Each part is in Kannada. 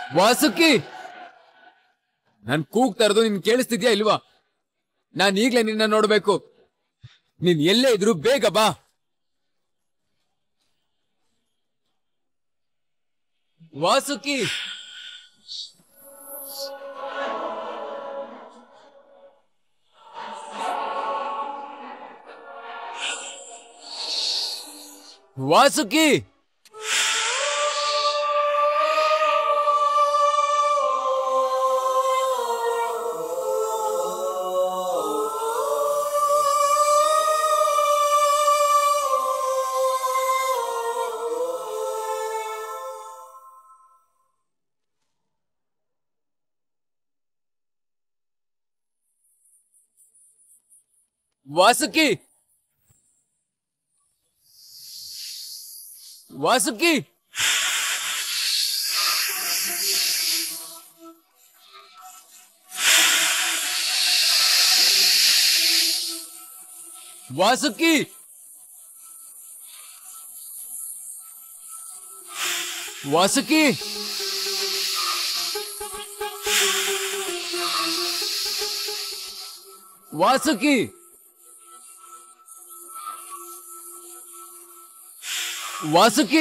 ವಾಸುಕಿ ನಾನ್ ಕೂಗ್ತಾ ಇರೋದು ನಿನ್ ಕೇಳಿಸ್ತಿದ್ಯಾ ಇಲ್ವಾ ನಾನ್ ಈಗ್ಲೇ ನಿನ್ನ ನೋಡ್ಬೇಕು ನೀನ್ ಎಲ್ಲೇ ಇದ್ರು ಬೇಗ ಬಾ ವಾಸುಕಿ ವಾಸುಕಿ ವಾಸುಕಿ ವಾಸುಕಿ ವಾಸುಕಿ ವಾಸುಕಿ ವಾಸುಕಿ ವಾಸುಕಿ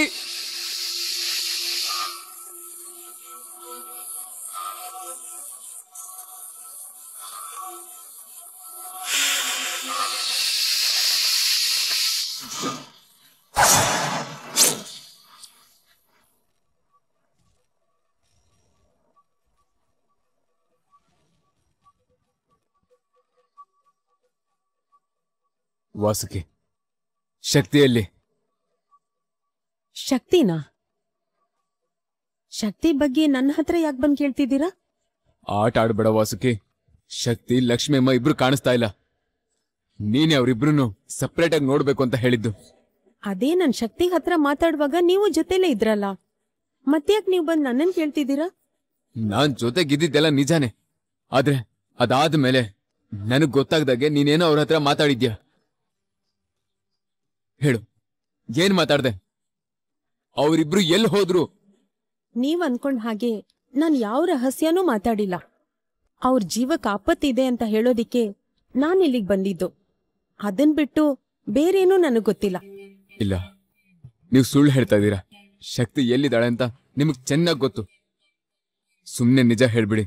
ವಾಸುಕಿ ಶಕ್ತಿಯಲ್ಲಿ ಶಕ್ತಿನಾ ಶಕ್ತಿ ಬಗ್ಗೆ ನನ್ನ ಹತ್ರ ಯಾಕೆ ಬಂದ್ ಕೇಳ್ತಿದ್ದೀರಾ ಆಟ ಆಡ್ಬೇಡ ವಾಸುಕಿ ಶಕ್ತಿ ಲಕ್ಷ್ಮಿ ಅಮ್ಮ ಇಬ್ರು ಕಾಣಿಸ್ತಾ ಇಲ್ಲ ನೀನೇ ಅವ್ರಿಬ್ರು ಸಪ್ರೇಟ್ ಆಗಿ ನೋಡ್ಬೇಕು ಅಂತ ಹೇಳಿದ್ದು ಅದೇ ನನ್ ಶಕ್ತಿ ಹತ್ರ ಮಾತಾಡುವಾಗ ನೀವು ಜೊತೆಲೇ ಇದ್ರಲ್ಲ ಮತ್ತ್ಯಾಕ್ ನೀವು ಬಂದ್ ನನ್ನನ್ ಕೇಳ್ತಿದ್ದೀರಾ ನಾನ್ ಜೊತೆಗಿದ್ದಿದ್ದೆಲ್ಲ ನಿಜಾನೇ ಆದ್ರೆ ಅದಾದ್ಮೇಲೆ ನನಗ್ ಗೊತ್ತಾಗ್ದಾಗೆ ನೀನೇನೋ ಅವ್ರ ಹತ್ರ ಮಾತಾಡಿದ್ಯಾ ಹೇಳು ಏನ್ ಮಾತಾಡ್ದೆ ಅವರಿಬ್ರು ಎಲ್ಲಿ ಹೋದ್ರು ನೀವ್ ಅನ್ಕೊಂಡ್ ಹಾಗೆ ನಾನ್ ಯಾವ ರಹಸ್ಯನೂ ಮಾತಾಡಿಲ್ಲ ಅವ್ರ ಜೀವಕ್ಕೆ ಆಪತ್ತಿದೆ ಅಂತ ಹೇಳೋದಿಕ್ಕೆ ನಾನ್ ಇಲ್ಲಿಗ್ ಬಂದಿದ್ದು ಅದನ್ ಬಿಟ್ಟು ಬೇರೇನೂ ನನಗ್ ಗೊತ್ತಿಲ್ಲ ಇಲ್ಲ ನೀವು ಸುಳ್ಳು ಹೇಳ್ತಾ ಇದ್ದೀರಾ ಶಕ್ತಿ ಎಲ್ಲಿದ್ದಾಳೆ ಅಂತ ನಿಮಗ್ ಚೆನ್ನಾಗ್ ಗೊತ್ತು ಸುಮ್ನೆ ನಿಜ ಹೇಳ್ಬಿಡಿ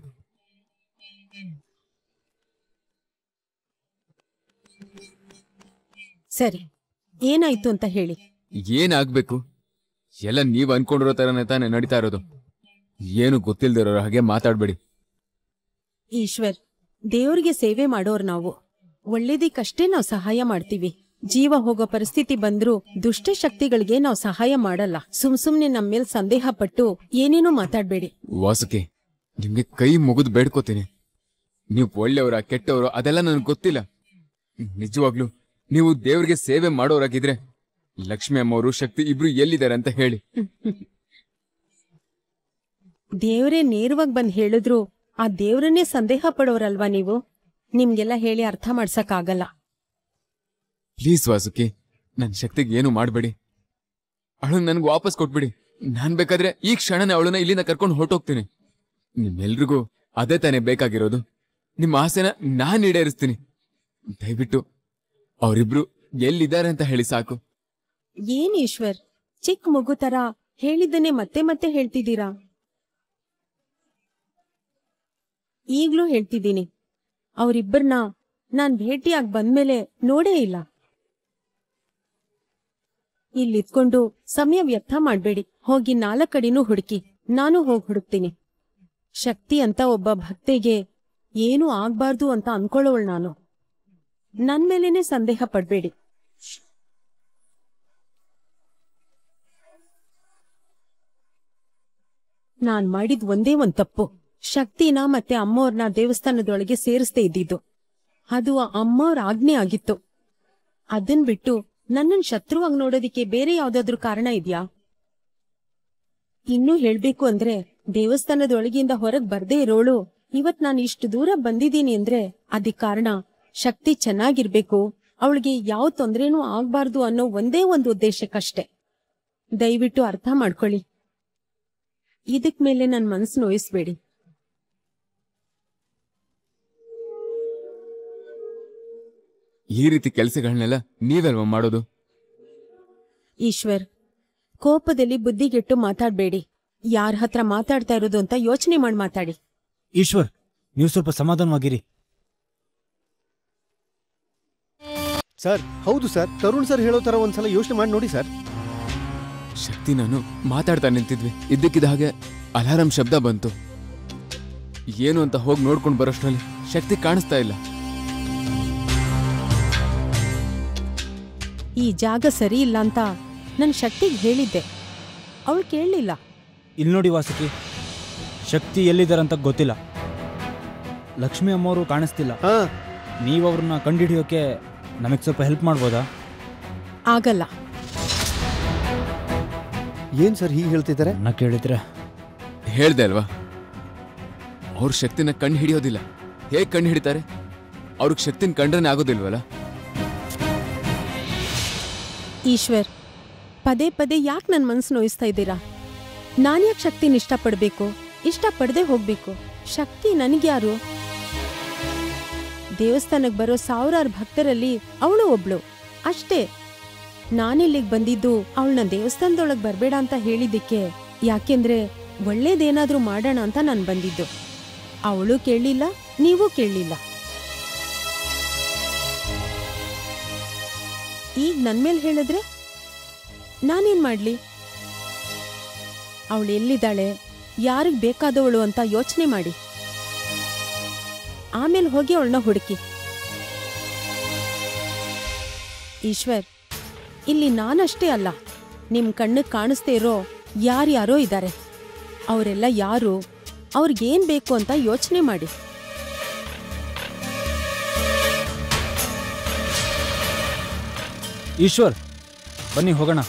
ಸರಿ ಏನಾಯ್ತು ಅಂತ ಹೇಳಿ ಏನಾಗ್ಬೇಕು ಎಲ್ಲ ನೀವ್ ಅನ್ಕೊಂಡಿರೋ ತರನೇ ತಾನೇ ನಡೀತಾ ಇರೋದು ಏನು ಗೊತ್ತಿಲ್ದಿರೋ ಹಾಗೆ ಮಾತಾಡ್ಬೇಡಿ ಈಶ್ವರ್ ದೇವ್ರಿಗೆ ಸೇವೆ ಮಾಡೋರ್ ನಾವು ಒಳ್ಳೇದಿಕ್ಕಷ್ಟೇ ನಾವು ಸಹಾಯ ಮಾಡ್ತೀವಿ ಜೀವ ಹೋಗೋ ಪರಿಸ್ಥಿತಿ ಬಂದ್ರೂ ದುಷ್ಟ ಶಕ್ತಿಗಳಿಗೆ ನಾವು ಸಹಾಯ ಮಾಡಲ್ಲ ಸುಮ್ ಸುಮ್ನೆ ನಮ್ ಮೇಲ್ ಸಂದೇಹ ಪಟ್ಟು ಏನೇನೋ ಮಾತಾಡ್ಬೇಡಿ ವಾಸುಕಿ ನಿಮ್ಗೆ ಕೈ ಮುಗಿದು ಬೇಡ್ಕೋತೀನಿ ನೀವು ಒಳ್ಳೆಯವರ ಕೆಟ್ಟವರು ಅದೆಲ್ಲ ನನಗೆ ಗೊತ್ತಿಲ್ಲ ನಿಜವಾಗ್ಲು ನೀವು ದೇವ್ರಿಗೆ ಸೇವೆ ಮಾಡೋರಾಗಿದ್ರೆ ಲಕ್ಷ್ಮಿ ಅಮ್ಮವರು ಶಕ್ತಿ ಇಬ್ರು ಎಲ್ಲಿದ್ದಾರೆ ಅಂತ ಹೇಳಿ ದೇವ್ರೇ ನೇರವಾಗಿ ಬಂದ್ ಹೇಳಿದ್ರು ಆ ದೇವ್ರನ್ನೇ ಸಂದೇಹ ಪಡೋರಲ್ವಾ ನೀವು ನಿಮ್ಗೆಲ್ಲ ಹೇಳಿ ಅರ್ಥ ಮಾಡ್ಸಕ್ಕಾಗಲ್ಲ ಪ್ಲೀಸ್ ವಾಸುಕಿ ನನ್ನ ಶಕ್ತಿಗೆ ಏನು ಮಾಡಬೇಡಿ ಅವಳನ್ನ ನನಗೆ ವಾಪಸ್ ಕೊಟ್ಬಿಡಿ ನಾನ್ ಬೇಕಾದ್ರೆ ಈ ಕ್ಷಣನೇ ಅವಳನ್ನ ಇಲ್ಲಿಂದ ಕರ್ಕೊಂಡು ಹೊರಟೋಗ್ತೀನಿ ನಿಮ್ಮೆಲ್ರಿಗೂ ಅದೇ ತಾನೇ ಬೇಕಾಗಿರೋದು ನಿಮ್ಮ ಆಸೆನ ನಾನ್ ಈಡೇರಿಸ್ತೀನಿ ದಯವಿಟ್ಟು ಅವರಿಬ್ರು ಎಲ್ಲಿದ್ದಾರೆ ಅಂತ ಹೇಳಿ ಸಾಕು ಏನ್ ಈಶ್ವರ್ ಚಿಕ್ಕ ಮಗು ತರ ಹೇಳಿದ್ದನ್ನೇ ಮತ್ತೆ ಮತ್ತೆ ಹೇಳ್ತಿದ್ದೀರಾ ಈಗ್ಲೂ ಹೇಳ್ತಿದ್ದೀನಿ ಅವರಿಬ್ಬರನ್ನ ನಾನ್ ಭೇಟಿಯಾಗಿ ಬಂದ್ಮೇಲೆ ನೋಡೇ ಇಲ್ಲ ಇಲ್ಲಿದ್ಕೊಂಡು ಸಮಯ ವ್ಯರ್ಥ ಮಾಡ್ಬೇಡಿ ಹೋಗಿ ನಾಲ್ಕಡಿನೂ ಹುಡುಕಿ ನಾನು ಹೋಗಿ ಹುಡುಕ್ತೀನಿ ಶಕ್ತಿ ಅಂತ ಒಬ್ಬ ಭಕ್ತಿಗೆ ಏನೂ ಆಗ್ಬಾರ್ದು ಅಂತ ಅನ್ಕೊಳ್ಳೋಳ್ ನಾನು ನನ್ ಮೇಲೇನೆ ಸಂದೇಹ ಪಡ್ಬೇಡಿ ನಾನ್ ಮಾಡಿದ್ ಒಂದೇ ಒಂದ್ ತಪ್ಪು ಶಕ್ತಿನ ಮತ್ತೆ ಅಮ್ಮೋರ್ನ ದೇವಸ್ಥಾನದೊಳಗೆ ಸೇರಿಸ್ದೇ ಇದ್ದಿದ್ದು ಅದು ಆ ಅಮ್ಮೋರ್ ಆಜ್ಞೆ ಆಗಿತ್ತು ಅದನ್ ಬಿಟ್ಟು ನನ್ನನ್ ಶತ್ರುವಾಗಿ ನೋಡೋದಿಕ್ಕೆ ಬೇರೆ ಯಾವ್ದಾದ್ರೂ ಕಾರಣ ಇದ್ಯಾ ಇನ್ನೂ ಹೇಳ್ಬೇಕು ಅಂದ್ರೆ ದೇವಸ್ಥಾನದೊಳಗಿಂದ ಹೊರಗ್ ಬರ್ದೇ ಇರೋಳು ಇವತ್ ನಾನು ಇಷ್ಟು ದೂರ ಬಂದಿದ್ದೀನಿ ಅಂದ್ರೆ ಅದಕ್ ಕಾರಣ ಶಕ್ತಿ ಚೆನ್ನಾಗಿರ್ಬೇಕು ಅವಳಿಗೆ ಯಾವ ತೊಂದ್ರೆನೂ ಆಗ್ಬಾರ್ದು ಅನ್ನೋ ಒಂದೇ ಒಂದು ಉದ್ದೇಶಕ್ಕಷ್ಟೆ ದಯವಿಟ್ಟು ಅರ್ಥ ಮಾಡ್ಕೊಳ್ಳಿ ಇದಕ್ ಮೇಲೆ ನನ್ ಮನ್ಸು ನೋಯಿಸ್ಬೇಡಿ ಈ ರೀತಿ ಕೆಲಸಗಳನ್ನೆಲ್ಲ ನೀವಲ್ವಾ ಮಾಡೋದು ಈಶ್ವರ್ ಕೋಪದಲ್ಲಿ ಬುದ್ಧಿಗೆಟ್ಟು ಮಾತಾಡ್ಬೇಡಿ ಯಾರ ಹತ್ರ ಮಾತಾಡ್ತಾ ಇರೋದು ಅಂತ ಯೋಚನೆ ಮಾಡಿ ಮಾತಾಡಿ ಈಶ್ವರ್ ನೀವು ಸ್ವಲ್ಪ ಸಮಾಧಾನವಾಗಿರಿ ಸರ್ ಹೌದು ಸರ್ ತರುಣ್ ಸರ್ ಹೇಳೋ ತರ ಒಂದ್ಸಲ ಯೋಚನೆ ಮಾಡಿ ನೋಡಿ ಸರ್ ಶಕ್ತಿ ನಾನು ಮಾತಾಡ್ತಾ ನಿಂತಿದ್ವಿ ಇದ್ದಕ್ಕಿದ್ದ ಹಾಗೆ ಅಲಾರಂ ಶಬ್ದ ಬಂತು ಏನು ಅಂತ ಹೋಗಿ ನೋಡ್ಕೊಂಡು ಬರೋಷ್ಟ್ರಲ್ಲಿ ಶಕ್ತಿ ಕಾಣಿಸ್ತಾ ಇಲ್ಲ ಈ ಜಾಗ ಸರಿ ಇಲ್ಲ ಅಂತ ನನ್ ಶಕ್ತಿಗೆ ಹೇಳಿದ್ದೆ ಅವಳು ಕೇಳಲಿಲ್ಲ ಇಲ್ಲಿ ನೋಡಿ ವಾಸುಕಿ ಶಕ್ತಿ ಎಲ್ಲಿದ್ದಾರಂತ ಗೊತ್ತಿಲ್ಲ ಲಕ್ಷ್ಮಿ ಅಮ್ಮವರು ಕಾಣಿಸ್ತಿಲ್ಲ ಹಾ ನೀವು ಅವ್ರನ್ನ ಕಂಡುಹಿಡಿಯೋಕೆ ನಮಗೆ ಸ್ವಲ್ಪ ಹೆಲ್ಪ್ ಮಾಡ್ಬೋದಾ ಆಗಲ್ಲ ಏನ್ ಸರ್ ಹೀಗೆ ಹೇಳ್ತಿದ್ದಾರೆ ನನ್ನ ಕೇಳಿದ್ರೆ ಹೇಳ್ದೆ ಅಲ್ವಾ ಅವ್ರ ಶಕ್ತಿನ ಕಣ್ಣು ಹಿಡಿಯೋದಿಲ್ಲ ಹೇಗ್ ಕಣ್ಣು ಹಿಡಿತಾರೆ ಅವ್ರಿಗೆ ಶಕ್ತಿನ ಕಂಡ್ರನೆ ಆಗೋದಿಲ್ವಲ್ಲ ಈಶ್ವರ್ ಪದೇ ಪದೇ ಯಾಕೆ ನನ್ನ ಮನ್ಸು ನೋಯಿಸ್ತಾ ಇದ್ದೀರಾ ನಾನ್ಯಾಕೆ ಶಕ್ತಿನ ಇಷ್ಟಪಡ್ಬೇಕು ಇಷ್ಟಪಡದೆ ಹೋಗ್ಬೇಕು ಶಕ್ತಿ ನನಗ್ಯಾರು ದೇವಸ್ಥಾನಕ್ಕೆ ಬರೋ ಸಾವಿರಾರು ಭಕ್ತರಲ್ಲಿ ಅವಳು ಒಬ್ಳು ಅಷ್ಟೇ ನಾನಿಲ್ಲಿಗೆ ಬಂದಿದ್ದು ಅವಳನ್ನ ದೇವಸ್ಥಾನದೊಳಗೆ ಬರಬೇಡ ಅಂತ ಹೇಳಿದ್ದಕ್ಕೆ ಯಾಕೆಂದ್ರೆ ಒಳ್ಳೇದೇನಾದ್ರೂ ಮಾಡೋಣ ಅಂತ ನಾನು ಬಂದಿದ್ದು ಅವಳು ಕೇಳಲಿಲ್ಲ ನೀವು ಕೇಳಲಿಲ್ಲ ಈಗ ನನ್ ಮೇಲೆ ಹೇಳಿದ್ರೆ ನಾನೇನ್ ಮಾಡ್ಲಿ ಅವಳು ಎಲ್ಲಿದ್ದಾಳೆ ಯಾರಿಗ್ ಬೇಕಾದವಳು ಅಂತ ಯೋಚನೆ ಮಾಡಿ ಆಮೇಲೆ ಹೋಗಿ ಅವಳನ್ನ ಹುಡುಕಿ ಈಶ್ವರ್ ಇಲ್ಲಿ ನಾನಷ್ಟೇ ಅಲ್ಲ ನಿಮ್ ಕಣ್ಣಿಗೆ ಕಾಣಿಸ್ದೇ ಇರೋ ಯಾರ್ಯಾರೋ ಇದ್ದಾರೆ ಅವರೆಲ್ಲ ಯಾರು ಅವ್ರಿಗೇನ್ ಬೇಕು ಅಂತ ಯೋಚನೆ ಮಾಡಿ ಈಶ್ವರ್ ಬನ್ನಿ ಹೋಗೋಣ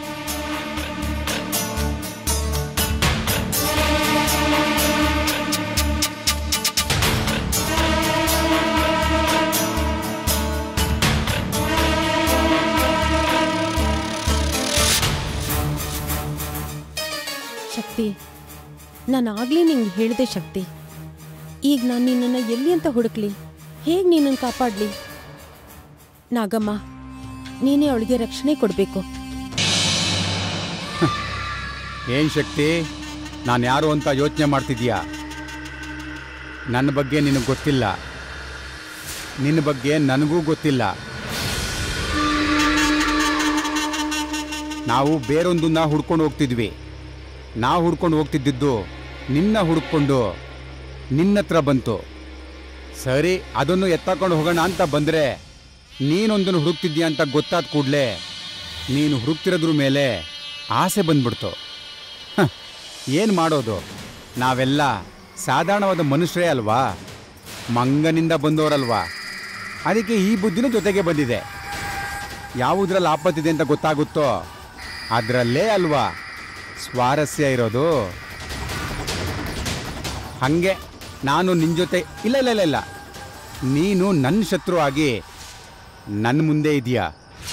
ಶಕ್ತಿ ನಾನು ಆಗ್ಲೇ ನಿಂಗೆ ಹೇಳಿದೆ ಶಕ್ತಿ ಈಗ ನಾನು ನಿನ್ನನ್ನು ಎಲ್ಲಿ ಅಂತ ಹುಡುಕ್ಲಿ ಹೇಗೆ ನಿನ್ನನ್ನು ಕಾಪಾಡ್ಲಿ ನಾಗಮ್ಮ ನೀನೇ ಅವಳಿಗೆ ರಕ್ಷಣೆ ಕೊಡಬೇಕು ಏನ್ ಶಕ್ತಿ ನಾನು ಯಾರು ಅಂತ ಯೋಚನೆ ಮಾಡ್ತಿದ್ಯಾ ನನ್ನ ಬಗ್ಗೆ ನಿನಗೆ ಗೊತ್ತಿಲ್ಲ ನಿನ್ನ ಬಗ್ಗೆ ನನಗೂ ಗೊತ್ತಿಲ್ಲ ನಾವು ಬೇರೊಂದನ್ನ ಹುಡ್ಕೊಂಡು ಹೋಗ್ತಿದ್ವಿ ನಾವು ಹುಡ್ಕೊಂಡು ಹೋಗ್ತಿದ್ದಿದ್ದು ನಿನ್ನ ಹುಡ್ಕೊಂಡು ನಿನ್ನ ಹತ್ರ ಬಂತು ಸರಿ ಅದನ್ನು ಎತ್ತಾಕೊಂಡು ಹೋಗೋಣ ಅಂತ ಬಂದರೆ ನೀನೊಂದನ್ನು ಹುಡುಕ್ತಿದ್ಯಾ ಅಂತ ಗೊತ್ತಾದ ಕೂಡಲೇ ನೀನು ಹುಡುಕ್ತಿರೋದ್ರ ಮೇಲೆ ಆಸೆ ಬಂದ್ಬಿಡ್ತು ಏನು ಮಾಡೋದು ನಾವೆಲ್ಲ ಸಾಧಾರಣವಾದ ಮನುಷ್ಯರೇ ಅಲ್ವಾ ಮಂಗನಿಂದ ಬಂದವರಲ್ವಾ ಅದಕ್ಕೆ ಈ ಬುದ್ಧಿನೂ ಜೊತೆಗೆ ಬಂದಿದೆ ಯಾವುದ್ರಲ್ಲಿ ಆಪತ್ತಿದೆ ಅಂತ ಗೊತ್ತಾಗುತ್ತೋ ಅದರಲ್ಲೇ ಅಲ್ವಾ ಸ್ವಾರಸ್ಯ ಇರೋದು ಹಂಗೆ ನಾನು ನಿನ್ನ ಜೊತೆ ಇಲ್ಲ ಇಲ್ಲ ಇಲ್ಲ ಇಲ್ಲ ನೀನು ನನ್ನ ಶತ್ರು ಆಗಿ ನನ್ನ ಮುಂದೆ ಇದೆಯಾ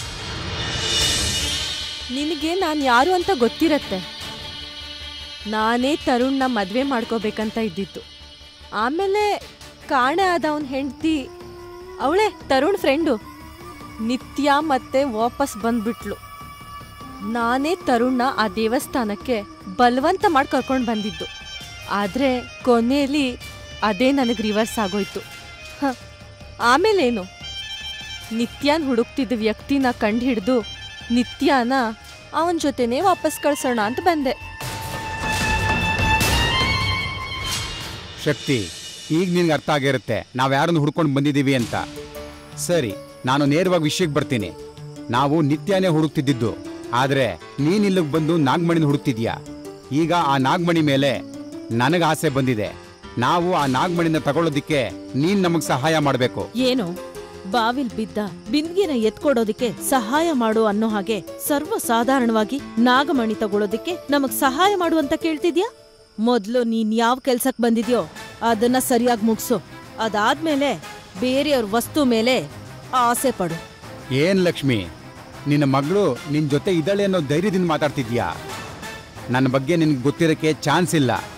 ನಿನಗೆ ನಾನು ಯಾರು ಅಂತ ಗೊತ್ತಿರತ್ತೆ ನಾನೇ ತರುಣ್ನ ಮದುವೆ ಮಾಡ್ಕೋಬೇಕಂತ ಇದ್ದಿತ್ತು ಆಮೇಲೆ ಕಾಣೆ ಆದ ಅವನ ಹೆಂಡತಿ ಅವಳೇ ತರುಣ್ ಫ್ರೆಂಡು ನಿತ್ಯ ಮತ್ತೆ ವಾಪಸ್ ಬಂದ್ಬಿಟ್ಲು ನಾನೇ ತರುಣ್ನ ಆ ದೇವಸ್ಥಾನಕ್ಕೆ ಬಲವಂತ ಮಾಡಿ ಕರ್ಕೊಂಡು ಬಂದಿದ್ದು ಆದರೆ ಕೊನೆಯಲ್ಲಿ ಅದೇ ನನಗೆ ರಿವರ್ಸ್ ಆಗೋಯ್ತು ಹ ಆಮೇಲೇನು ನಿತ್ಯನ್ ಹುಡುಕ್ತಿದ್ದ ವ್ಯಕ್ತಿನ ಕಂಡುಹಿಡ್ದು ನಿತ್ಯನ ಅವನ ಜೊತೆನೇ ವಾಪಸ್ ಕಳ್ಸೋಣ ಅಂತ ಬಂದೆ ಶಕ್ತಿ ಈಗ ನಿನ್ಗೆ ಅರ್ಥ ಆಗಿರುತ್ತೆ ನಾವು ಯಾರನ್ನು ಹುಡ್ಕೊಂಡು ಬಂದಿದ್ದೀವಿ ಅಂತ ಸರಿ ನಾನು ನೇರವಾಗಿ ವಿಷಯಕ್ಕೆ ಬರ್ತೀನಿ ನಾವು ನಿತ್ಯನೇ ಹುಡುಕ್ತಿದ್ದಿದ್ದು ಆದರೆ ನೀನ್ ಇಲ್ಲಿಗೆ ಬಂದು ನಾಗಮಣಿನ ಹುಡುಕ್ತಿದ್ಯಾ ಈಗ ಆ ನಾಗಮಣಿ ಮೇಲೆ ನನಗೆ ಆಸೆ ಬಂದಿದೆ ನಾವು ಆ ನಾಗಮಣಿನ ತಗೊಳ್ಳೋದಿಕ್ಕೆ ನೀನ್ ನಮಗೆ ಸಹಾಯ ಮಾಡಬೇಕು ಏನು ಬಾವಿಲ್ ಬಿದ್ದ ಬಿಂದ್ಗಿನ ಎತ್ಕೊಡೋದಿಕ್ಕೆ ಸಹಾಯ ಮಾಡು ಅನ್ನೋ ಹಾಗೆ ಸರ್ವ ಸಾಧಾರಣವಾಗಿ ನಾಗಮಣಿ ತಗೊಳೋದಿಕ್ಕೆ ನಮಗ್ ಸಹಾಯ ಮಾಡು ಅಂತ ಕೇಳ್ತಿದ್ಯಾ ಮೊದ್ಲು ನೀನ್ ಯಾವ ಕೆಲ್ಸಕ್ ಬಂದಿದ್ಯೋ ಅದನ್ನ ಸರಿಯಾಗಿ ಮುಗ್ಸು ಅದಾದ್ಮೇಲೆ ಬೇರೆಯವ್ರ ವಸ್ತು ಮೇಲೆ ಆಸೆ ಪಡು ಏನ್ ಲಕ್ಷ್ಮಿ ನಿನ್ನ ಮಗಳು ನಿನ್ ಜೊತೆ ಇದ್ದಾಳೆ ಅನ್ನೋ ಧೈರ್ಯದಿಂದ ಮಾತಾಡ್ತಿದ್ಯಾ ನನ್ನ ಬಗ್ಗೆ ನಿನ್ಗೆ ಗೊತ್ತಿರೋಕ್ಕೆ ಚಾನ್ಸ್ ಇಲ್ಲ